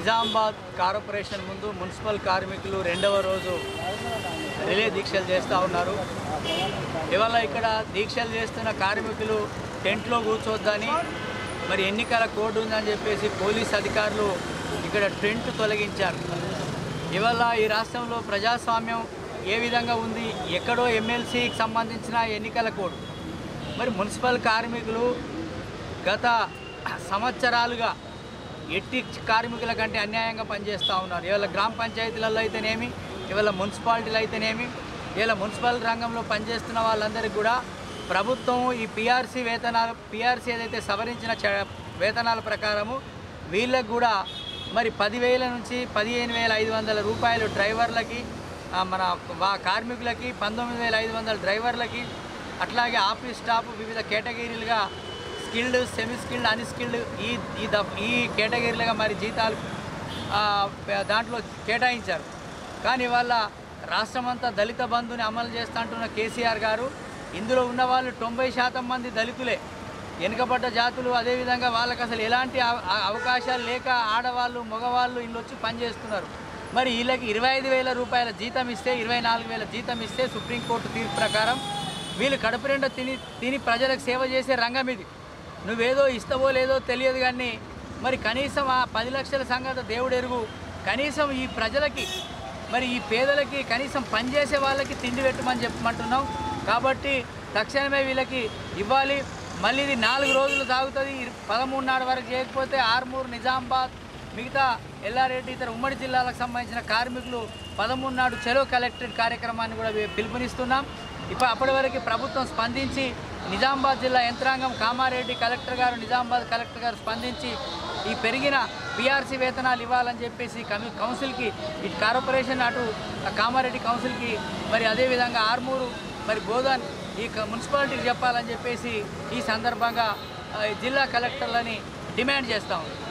Nizamabad corporation ముందు municipal కార్మికులు రెండవ రోజు రిలే దీక్షలు చేస్తూ ఉన్నారు ఇవాళ ఇక్కడ దీక్షలు చేస్తున్న కార్మికులు టెంట్లో కూర్చోవద్దని మరి ఎన్నికల కోడ్ ఉందని చెప్పేసి పోలీస్ అధికారులు ఇక్కడ టెంట్ తొలగించారు ఇవాళ ఈ రాష్ట్రంలో ప్రజాస్వామ్యం ఏ విధంగా ఉంది ఎక్కడో ఎమ్మెల్సీకి సంబంధించిన ఎన్నికల కోడ్ మరి మున్సిపల్ కార్మికులు గత సంవత్సరాలుగా ఎట్టి కార్మికుల కంటే అన్యాయంగా పనిచేస్తూ ఉన్నారు ఇవాళ గ్రామ పంచాయతీలలో అయితేనేమి ఇవాళ మున్సిపాలిటీలు అయితేనేమి ఇవాళ మున్సిపల్ రంగంలో పనిచేస్తున్న వాళ్ళందరికీ కూడా ప్రభుత్వం ఈ పిఆర్సీ వేతనాలు పిఆర్సీ ఏదైతే సవరించిన చ- వేతనాల ప్రకారము వీళ్ళకు కూడా మరి పదివేల నుంచి పదిహేను వేల ఐదు వందల రూపాయలు డ్రైవర్లకి ఆ, మన వా- కార్మికులకి పంతొమ్మిది వేల ఐదు వందల డ్రైవర్లకి అట్లాగే ఆఫీస్ స్టాఫ్ వివిధ కేటగిరీలుగా స్కిల్డ్ సెమీ స్కిల్డ్ అన్స్కిల్డ్ ఈ ఈ ద ఈ కేటగిరీలుగా మరి జీతాలు ఆ, ప- దాంట్లో కేటాయించారు కానీ వాళ్ళ రాష్ట్రమంతా దళిత బంధుని అమలు చేస్తా అంటున్న కేసీఆర్ గారు ఇందులో ఉన్న వాళ్ళు తొంభై శాతం మంది దళితులే వెనుకబడ్డ జాతులు అదేవిధంగా వాళ్ళకి అసలు ఎలాంటి అవ- అ- అవకాశాలు లేక ఆడవాళ్ళు మగవాళ్ళు ఇల్లు వచ్చి పనిచేస్తున్నారు మరి వీళ్ళకి ఇరవై ఐదు వేల రూపాయల జీతం ఇస్తే ఇరవై నాలుగు వేల జీతం ఇస్తే సుప్రీంకోర్టు తీర్పు ప్రకారం వీళ్ళు కడుపు నిండా తిని తిని ప్రజలకు సేవ చేసే రంగం ఇది నువ్వేదో ఇస్తావో లేదో తెలియదు కానీ మరి కనీసం ఆ పది లక్షల సంగతి దేవుడు ఎరుగు కనీసం ఈ ప్రజలకి మరి ఈ పేదలకి కనీసం పనిచేసే వాళ్ళకి తిండి పెట్టమని చెప్పమంటున్నాం కాబట్టి తక్షణమే వీళ్ళకి ఇవ్వాలి మళ్ళీ ఇది నాలుగు రోజులు సాగుతుంది పదమూడు నాడు వరకు చేయకపోతే ఆర్మూర్ నిజామాబాద్ మిగతా ఎల్లారెడ్డి ఇతర ఉమ్మడి జిల్లాలకు సంబంధించిన కార్మికులు పదమూడు నాడు చెలో కలెక్టెడ్ కార్యక్రమాన్ని కూడా పిలుపునిస్తున్నాం ఇప్పుడు అప్పటి వరకు ప్రభుత్వం స్పందించి నిజామాబాద్ జిల్లా యంత్రాంగం కామారెడ్డి కలెక్టర్ గారు నిజామాబాద్ కలెక్టర్ గారు స్పందించి ఈ పెరిగిన పిఆర్సీ వేతనాలు ఇవ్వాలని చెప్పేసి కమి కౌన్సిల్కి ఇటు కార్పొరేషన్ అటు ఆ కామారెడ్డి కౌన్సిల్కి మరి అదేవిధంగా ఆర్మూరు మరి బోధన్ ఈ క- మున్సిపాలిటీకి చెప్పాలని చెప్పేసి ఈ సందర్భంగా ఆ, జిల్లా కలెక్టర్లని డిమాండ్ చేస్తాం